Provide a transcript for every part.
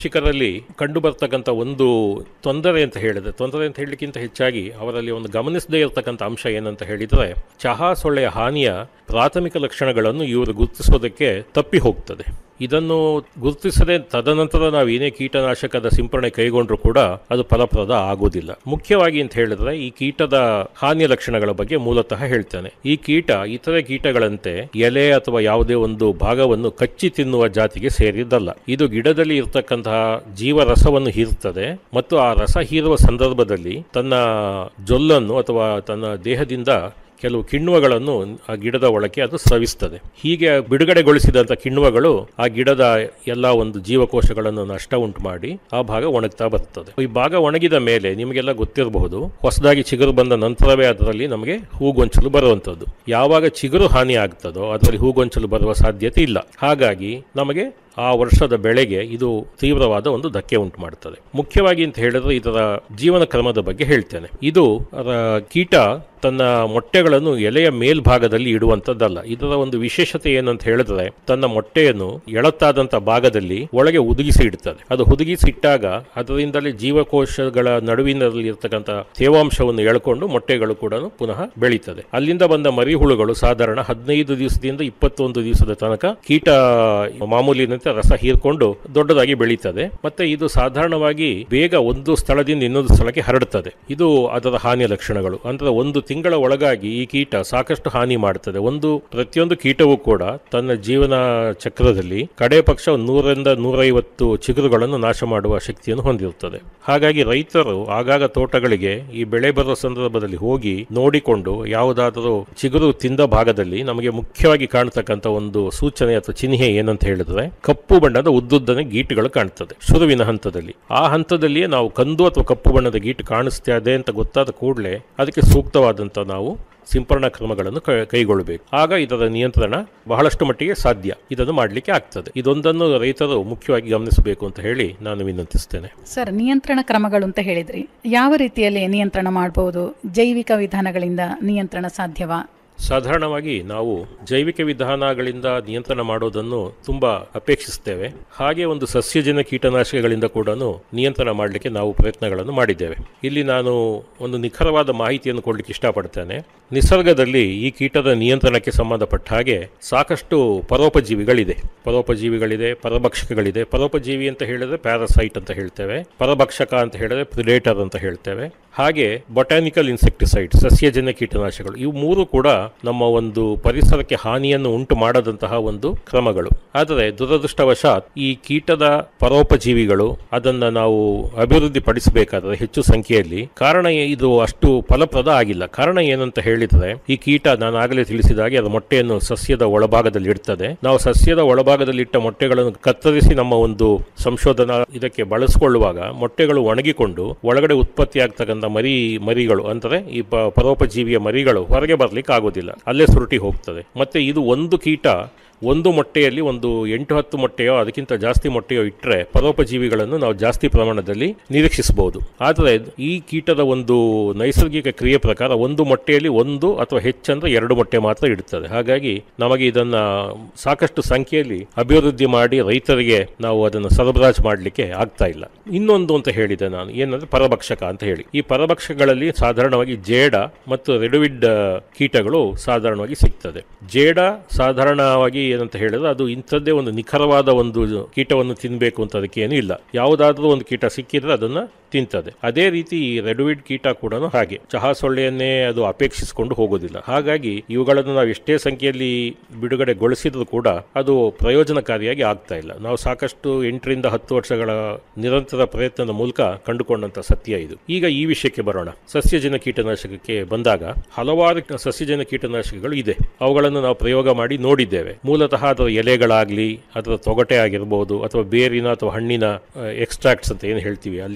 ಕೃಷಿಕರಲ್ಲಿ ಕಂಡು ಬರ್ತಕ್ಕಂಥ ಒಂದು ತೊಂದರೆ ಅಂತ ಹೇಳಿದ್ರೆ ತೊಂದರೆ ಅಂತ ಹೇಳಲಿಕ್ಕಿಂತ ಹೆಚ್ಚಾಗಿ ಅವರಲ್ಲಿ ಒಂದು ಗಮನಿಸದೇ ಇರತಕ್ಕಂಥ ಅಂಶ ಏನಂತ ಹೇಳಿದರೆ ಚಹಾ ಸೊಳ್ಳೆಯ ಹಾನಿಯ ಪ್ರಾಥಮಿಕ ಲಕ್ಷಣಗಳನ್ನು ಇವರು ಗುರುತಿಸೋದಕ್ಕೆ ತಪ್ಪಿ ಹೋಗ್ತದೆ ಇದನ್ನು ಗುರುತಿಸದೆ ತದನಂತರ ನಾವು ಏನೇ ಕೀಟನಾಶಕದ ಸಿಂಪರಣೆ ಕೈಗೊಂಡ್ರೂ ಕೂಡ ಅದು ಫಲಪ್ರದ ಆಗೋದಿಲ್ಲ ಮುಖ್ಯವಾಗಿ ಅಂತ ಹೇಳಿದ್ರೆ ಈ ಕೀಟದ ಹಾನಿಯ ಲಕ್ಷಣಗಳ ಬಗ್ಗೆ ಮೂಲತಃ ಹೇಳ್ತೇನೆ ಈ ಕೀಟ ಇತರೆ ಕೀಟಗಳಂತೆ ಎಲೆ ಅಥವಾ ಯಾವುದೇ ಒಂದು ಭಾಗವನ್ನು ಕಚ್ಚಿ ತಿನ್ನುವ ಜಾತಿಗೆ ಸೇರಿದ್ದಲ್ಲ ಇದು ಗಿಡದಲ್ಲಿ ಇರತಕ್ಕಂತಹ ಜೀವರಸವನ್ನು ಹೀರುತ್ತದೆ ಮತ್ತು ಆ ರಸ ಹೀರುವ ಸಂದರ್ಭದಲ್ಲಿ ತನ್ನ ಜೊಲ್ಲನ್ನು ಅಥವಾ ತನ್ನ ದೇಹದಿಂದ ಕೆಲವು ಕಿಣ್ವಗಳನ್ನು ಆ ಗಿಡದ ಒಳಗೆ ಅದು ಸ್ರವಿಸ್ತದೆ ಹೀಗೆ ಬಿಡುಗಡೆಗೊಳಿಸಿದಂಥ ಕಿಣ್ವಗಳು ಆ ಗಿಡದ ಎಲ್ಲ ಒಂದು ಜೀವಕೋಶಗಳನ್ನು ನಷ್ಟ ಉಂಟು ಮಾಡಿ ಆ ಭಾಗ ಒಣಗ್ತಾ ಬರ್ತದೆ ಈ ಭಾಗ ಒಣಗಿದ ಮೇಲೆ ನಿಮಗೆಲ್ಲ ಗೊತ್ತಿರಬಹುದು ಹೊಸದಾಗಿ ಚಿಗುರು ಬಂದ ನಂತರವೇ ಅದರಲ್ಲಿ ನಮಗೆ ಹೂಗೊಂಚಲು ಬರುವಂಥದ್ದು ಯಾವಾಗ ಚಿಗುರು ಹಾನಿ ಆಗ್ತದೋ ಅದರಲ್ಲಿ ಹೂಗೊಂಚಲು ಬರುವ ಸಾಧ್ಯತೆ ಇಲ್ಲ ಹಾಗಾಗಿ ನಮಗೆ ಆ ವರ್ಷದ ಬೆಳೆಗೆ ಇದು ತೀವ್ರವಾದ ಒಂದು ಧಕ್ಕೆ ಉಂಟು ಮಾಡುತ್ತದೆ ಮುಖ್ಯವಾಗಿ ಅಂತ ಹೇಳಿದ್ರೆ ಇದರ ಜೀವನ ಕ್ರಮದ ಬಗ್ಗೆ ಹೇಳ್ತೇನೆ ಇದು ಅದರ ಕೀಟ ತನ್ನ ಮೊಟ್ಟೆಗಳನ್ನು ಎಲೆಯ ಮೇಲ್ಭಾಗದಲ್ಲಿ ಇಡುವಂಥದ್ದಲ್ಲ ಇದರ ಒಂದು ವಿಶೇಷತೆ ಏನಂತ ಹೇಳಿದ್ರೆ ತನ್ನ ಮೊಟ್ಟೆಯನ್ನು ಎಳತ್ತಾದಂಥ ಭಾಗದಲ್ಲಿ ಒಳಗೆ ಹುದುಗಿಸಿ ಇಡ್ತದೆ ಅದು ಹುದುಗಿಸಿ ಇಟ್ಟಾಗ ಅದರಿಂದಲೇ ಜೀವಕೋಶಗಳ ನಡುವಿನಲ್ಲಿ ಇರ್ತಕ್ಕಂಥ ತೇವಾಂಶವನ್ನು ಎಳ್ಕೊಂಡು ಮೊಟ್ಟೆಗಳು ಕೂಡ ಪುನಃ ಬೆಳೀತದೆ ಅಲ್ಲಿಂದ ಬಂದ ಮರಿಹುಳುಗಳು ಸಾಧಾರಣ ಹದಿನೈದು ದಿವಸದಿಂದ ಇಪ್ಪತ್ತೊಂದು ದಿವಸದ ತನಕ ಕೀಟ ಮಾಮೂಲಿನಂತೆ ರಸ ಹೀರ್ಕೊಂಡು ದೊಡ್ಡದಾಗಿ ಬೆಳೀತದೆ ಮತ್ತೆ ಇದು ಸಾಧಾರಣವಾಗಿ ಬೇಗ ಒಂದು ಸ್ಥಳದಿಂದ ಇನ್ನೊಂದು ಸ್ಥಳಕ್ಕೆ ಹರಡುತ್ತದೆ ಇದು ಅದರ ಹಾನಿಯ ಲಕ್ಷಣಗಳು ಅಂದ್ರೆ ಒಂದು ತಿಂಗಳ ಒಳಗಾಗಿ ಈ ಕೀಟ ಸಾಕಷ್ಟು ಹಾನಿ ಮಾಡುತ್ತದೆ ಒಂದು ಪ್ರತಿಯೊಂದು ಕೀಟವೂ ಕೂಡ ತನ್ನ ಜೀವನ ಚಕ್ರದಲ್ಲಿ ಕಡೆ ಪಕ್ಷ ನೂರರಿಂದ ನೂರೈವತ್ತು ಚಿಗುರುಗಳನ್ನು ನಾಶ ಮಾಡುವ ಶಕ್ತಿಯನ್ನು ಹೊಂದಿರುತ್ತದೆ ಹಾಗಾಗಿ ರೈತರು ಆಗಾಗ ತೋಟಗಳಿಗೆ ಈ ಬೆಳೆ ಬರುವ ಸಂದರ್ಭದಲ್ಲಿ ಹೋಗಿ ನೋಡಿಕೊಂಡು ಯಾವುದಾದರೂ ಚಿಗುರು ತಿಂದ ಭಾಗದಲ್ಲಿ ನಮಗೆ ಮುಖ್ಯವಾಗಿ ಕಾಣತಕ್ಕಂಥ ಒಂದು ಸೂಚನೆ ಅಥವಾ ಚಿಹ್ನೆ ಏನಂತ ಹೇಳಿದ್ರೆ ಕಪ್ಪು ಬಣ್ಣದ ಉದ್ದುದ್ದನೆ ಗೀಟುಗಳು ಕಾಣ್ತದೆ ಶುರುವಿನ ಹಂತದಲ್ಲಿ ಆ ಹಂತದಲ್ಲಿಯೇ ನಾವು ಕಂದು ಅಥವಾ ಕಪ್ಪು ಬಣ್ಣದ ಗೀಟು ಕಾಣಿಸ್ತಾ ಇದೆ ಅಂತ ಗೊತ್ತಾದ ಕೂಡಲೇ ಅದಕ್ಕೆ ಸೂಕ್ತವಾದಂಥ ನಾವು ಸಿಂಪರಣಾ ಕ್ರಮಗಳನ್ನು ಕ- ಕೈಗೊಳ್ಳಬೇಕು ಆಗ ಇದರ ನಿಯಂತ್ರಣ ಬಹಳಷ್ಟು ಮಟ್ಟಿಗೆ ಸಾಧ್ಯ ಇದನ್ನು ಮಾಡಲಿಕ್ಕೆ ಆಗ್ತದೆ ಇದೊಂದನ್ನು ರೈತರು ಮುಖ್ಯವಾಗಿ ಗಮನಿಸಬೇಕು ಅಂತ ಹೇಳಿ ನಾನು ವಿನಂತಿಸ್ತೇನೆ ಸರ್ ನಿಯಂತ್ರಣ ಕ್ರಮಗಳು ಅಂತ ಹೇಳಿದ್ರಿ ಯಾವ ರೀತಿಯಲ್ಲಿ ನಿಯಂತ್ರಣ ಮಾಡಬಹುದು ಜೈವಿಕ ವಿಧಾನಗಳಿಂದ ನಿಯಂತ್ರಣ ಸಾಧ್ಯವಾ ಸಾಧಾರಣವಾಗಿ ನಾವು ಜೈವಿಕ ವಿಧಾನಗಳಿಂದ ನಿಯಂತ್ರಣ ಮಾಡೋದನ್ನು ತುಂಬಾ ಅಪೇಕ್ಷಿಸ್ತೇವೆ ಹಾಗೆ ಒಂದು ಸಸ್ಯಜನ್ಯ ಕೀಟನಾಶಕಗಳಿಂದ ಕೂಡ ನಿಯಂತ್ರಣ ಮಾಡಲಿಕ್ಕೆ ನಾವು ಪ್ರಯತ್ನಗಳನ್ನು ಮಾಡಿದ್ದೇವೆ ಇಲ್ಲಿ ನಾನು ಒಂದು ನಿಖರವಾದ ಮಾಹಿತಿಯನ್ನು ಕೊಡಲಿಕ್ಕೆ ಇಷ್ಟಪಡ್ತೇನೆ ನಿಸರ್ಗದಲ್ಲಿ ಈ ಕೀಟದ ನಿಯಂತ್ರಣಕ್ಕೆ ಸಂಬಂಧಪಟ್ಟ ಹಾಗೆ ಸಾಕಷ್ಟು ಪರೋಪಜೀವಿಗಳಿದೆ ಪರೋಪಜೀವಿಗಳಿದೆ ಪರಭಕ್ಷಕಗಳಿದೆ ಪರೋಪಜೀವಿ ಅಂತ ಹೇಳಿದ್ರೆ ಪ್ಯಾರಸೈಟ್ ಅಂತ ಹೇಳ್ತೇವೆ ಪರಭಕ್ಷಕ ಅಂತ ಹೇಳಿದ್ರೆ ಪ್ರಿಡೇಟರ್ ಅಂತ ಹೇಳ್ತೇವೆ ಹಾಗೆ ಬೊಟಾನಿಕಲ್ ಇನ್ಸೆಕ್ಟಿಸೈಡ್ ಸಸ್ಯಜನ್ಯ ಕೀಟನಾಶಕಗಳು ಇವು ಮೂರು ಕೂಡ ನಮ್ಮ ಒಂದು ಪರಿಸರಕ್ಕೆ ಹಾನಿಯನ್ನು ಉಂಟು ಮಾಡದಂತಹ ಒಂದು ಕ್ರಮಗಳು ಆದರೆ ದುರದೃಷ್ಟವಶಾತ್ ಈ ಕೀಟದ ಪರೋಪಜೀವಿಗಳು ಅದನ್ನ ನಾವು ಅಭಿವೃದ್ಧಿ ಪಡಿಸಬೇಕಾದ್ರೆ ಹೆಚ್ಚು ಸಂಖ್ಯೆಯಲ್ಲಿ ಕಾರಣ ಏ- ಇದು ಅಷ್ಟು ಫಲಪ್ರದ ಆಗಿಲ್ಲ ಕಾರಣ ಏನಂತ ಹೇಳಿದ್ರೆ ಈ ಕೀಟ ನಾನು ಆಗಲೇ ತಿಳಿಸಿದ ಹಾಗೆ ಅದು ಮೊಟ್ಟೆಯನ್ನು ಸಸ್ಯದ ಒಳಭಾಗದಲ್ಲಿ ಇಡ್ತದೆ ನಾವು ಸಸ್ಯದ ಒಳಭಾಗದಲ್ಲಿ ಇಟ್ಟ ಮೊಟ್ಟೆಗಳನ್ನು ಕತ್ತರಿಸಿ ನಮ್ಮ ಒಂದು ಸಂಶೋಧನಾ ಇದಕ್ಕೆ ಬಳಸಿಕೊಳ್ಳುವಾಗ ಮೊಟ್ಟೆಗಳು ಒಣಗಿಕೊಂಡು ಒಳಗಡೆ ಉತ್ಪತ್ತಿ ಆಗ್ತಕ್ಕಂಥ ಮರಿ ಮರಿಗಳು ಅಂದರೆ ಈ ಪ- ಪರೋಪಜೀವಿಯ ಮರಿಗಳು ಹೊರಗೆ ಬರ್ಲಿಕ್ಕೆ ಆಗೋದಿಲ್ಲ ಅಲ್ಲೇ ಸುರುಟಿ ಹೋಗ್ತದೆ ಮತ್ತೆ ಇದು ಒಂದು ಕೀಟ ಒಂದು ಮೊಟ್ಟೆಯಲ್ಲಿ ಒಂದು ಎಂಟು ಹತ್ತು ಮೊಟ್ಟೆಯೋ ಅದಕ್ಕಿಂತ ಜಾಸ್ತಿ ಮೊಟ್ಟೆಯೋ ಇಟ್ಟರೆ ಪರೋಪಜೀವಿಗಳನ್ನು ನಾವು ಜಾಸ್ತಿ ಪ್ರಮಾಣದಲ್ಲಿ ನಿರೀಕ್ಷಿಸಬಹುದು ಆದರೆ ಈ ಕೀಟದ ಒಂದು ನೈಸರ್ಗಿಕ ಕ್ರಿಯೆ ಪ್ರಕಾರ ಒಂದು ಮೊಟ್ಟೆಯಲ್ಲಿ ಒಂದು ಅಥವಾ ಹೆಚ್ಚಂದ್ರೆ ಎರಡು ಮೊಟ್ಟೆ ಮಾತ್ರ ಇಡುತ್ತದೆ ಹಾಗಾಗಿ ನಮಗೆ ಇದನ್ನ ಸಾಕಷ್ಟು ಸಂಖ್ಯೆಯಲ್ಲಿ ಅಭಿವೃದ್ಧಿ ಮಾಡಿ ರೈತರಿಗೆ ನಾವು ಅದನ್ನು ಸರಬರಾಜು ಮಾಡಲಿಕ್ಕೆ ಆಗ್ತಾ ಇಲ್ಲ ಇನ್ನೊಂದು ಅಂತ ಹೇಳಿದೆ ನಾನು ಏನಂದ್ರೆ ಪರಭಕ್ಷಕ ಅಂತ ಹೇಳಿ ಈ ಪರಭಕ್ಷಕಗಳಲ್ಲಿ ಸಾಧಾರಣವಾಗಿ ಜೇಡ ಮತ್ತು ರೆಡುವಿಡ್ ಆ, ಕೀಟಗಳು ಸಾಧಾರಣವಾಗಿ ಸಿಗ್ತದೆ ಜೇಡ ಸಾಧಾರಣವಾಗಿ ಏನಂತ ಹೇಳಿದ್ರೆ ಅದು ಇಂಥದ್ದೇ ಒಂದು ನಿಖರವಾದ ಒಂದು ಕೀಟವನ್ನು ತಿನ್ನಬೇಕು ಅಂತ ಅದಕ್ಕೆ ಏನೂ ಇಲ್ಲ ಯಾವುದಾದ್ರೂ ಒಂದು ಕೀಟ ಸಿಕ್ಕಿದ್ರೆ ಅದನ್ನ ತಿಂತದೆ ಅದೇ ರೀತಿ ಈ ರೆಡುವಿಡ್ ಕೀಟ ಕೂಡ ಹಾಗೆ ಚಹಾ ಸೊಳ್ಳೆಯನ್ನೇ ಅದು ಅಪೇಕ್ಷಿಸಿಕೊಂಡು ಹೋಗೋದಿಲ್ಲ ಹಾಗಾಗಿ ಇವುಗಳನ್ನು ನಾವು ಎಷ್ಟೇ ಸಂಖ್ಯೆಯಲ್ಲಿ ಬಿಡುಗಡೆಗೊಳಿಸಿದ್ರು ಕೂಡ ಅದು ಪ್ರಯೋಜನಕಾರಿಯಾಗಿ ಆಗ್ತಾ ಇಲ್ಲ ನಾವು ಸಾಕಷ್ಟು ಎಂಟರಿಂದ ಹತ್ತು ವರ್ಷಗಳ ನಿರಂತರ ಪ್ರಯತ್ನದ ಮೂಲಕ ಕಂಡುಕೊಂಡಂತ ಸತ್ಯ ಇದು ಈಗ ಈ ವಿಷಯಕ್ಕೆ ಬರೋಣ ಸಸ್ಯಜನ್ಯ ಕೀಟನಾಶಕಕ್ಕೆ ಬಂದಾಗ ಹಲವಾರು ಸಸ್ಯಜನ್ಯ ಕೀಟನಾಶಕಗಳು ಇದೆ ಅವುಗಳನ್ನು ನಾವು ಪ್ರಯೋಗ ಮಾಡಿ ನೋಡಿದ್ದೇವೆ ಮೂಲತಃ ಅದರ ಎಲೆಗಳಾಗ್ಲಿ ಅದರ ತೊಗಟೆ ಆಗಿರ್ಬೋದು ಅಥವಾ ಬೇರಿನ ಅಥವಾ ಹಣ್ಣಿನ ಎಕ್ಸ್ಟ್ರಾಕ್ಟ್ಸ್ ಅಂತ ಏನು ಹೇಳ್ತೀವಿ ಅಲ್ಲಿಂದ ನಾವು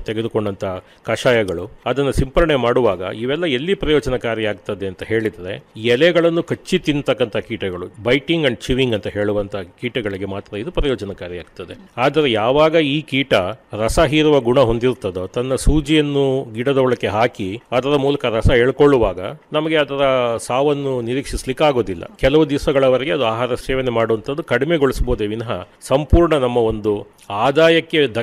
ತೆಗೆದುಕೊಂಡಂಥ ಕಷಾಯಗಳು ಅದನ್ನು ಸಿಂಪರಣೆ ಮಾಡುವಾಗ ಇವೆಲ್ಲ ಎಲ್ಲಿ ಪ್ರಯೋಜನಕಾರಿಯಾಗ್ತದೆ ಅಂತ ಹೇಳಿದರೆ ಎಲೆಗಳನ್ನು ಕಚ್ಚಿ ತಿಂತಕ್ಕಂಥ ಕೀಟಗಳು ಬೈಟಿಂಗ್ ಅಂಡ್ ಚಿವಿಂಗ್ ಅಂತ ಹೇಳುವಂಥ ಕೀಟಗಳಿಗೆ ಮಾತ್ರ ಇದು ಪ್ರಯೋಜನಕಾರಿಯಾಗ್ತದೆ ಆದರೆ ಯಾವಾಗ ಈ ಕೀಟ ರಸ ಹೀರುವ ಗುಣ ಹೊಂದಿರ್ತದೋ ತನ್ನ ಸೂಜಿಯನ್ನು ಗಿಡದ ಒಳಗೆ ಹಾಕಿ ಅದರ ಮೂಲಕ ರಸ ಎಳ್ಕೊಳ್ಳುವಾಗ ನಮಗೆ ಅದರ ಸಾವನ್ನು ನಿರೀಕ್ಷಿಸಲಿಕ್ಕಾಗೋದಿಲ್ಲ ಕೆಲವು ದಿವಸಗಳವರೆಗೆ ಅದು ಆಹಾರ ಸೇವನೆ ಮಾಡುವಂಥದ್ದು ಕಡಿಮೆಗೊಳಿಸಬಹುದೇ ವಿನಃ ಸಂಪೂರ್ಣ ನಮ್ಮ ಒಂದು ಆದಾಯಕ್ಕೆ